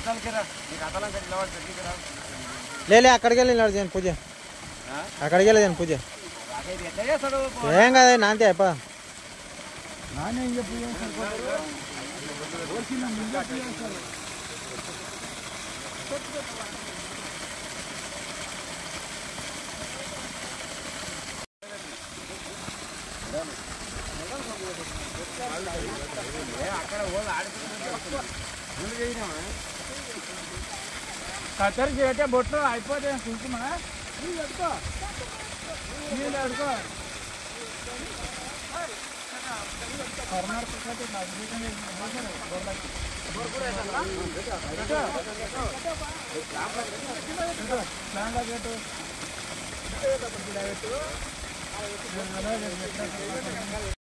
లేలే అక్కడికి వెళ్ళి చేయను పూజ అక్కడికి వెళ్ళి చేయను పూజ ఏం కాదు నాంతే అయిపో నానే ఇంకా పూజ కత్తెర చేయటే బొట్లు అయిపోతే కుంకుమ నీళ్ళు పెట్టుకో నీళ్ళు పెట్టుకో కర్ణాటక నాకు జీతం గొర్రెలకి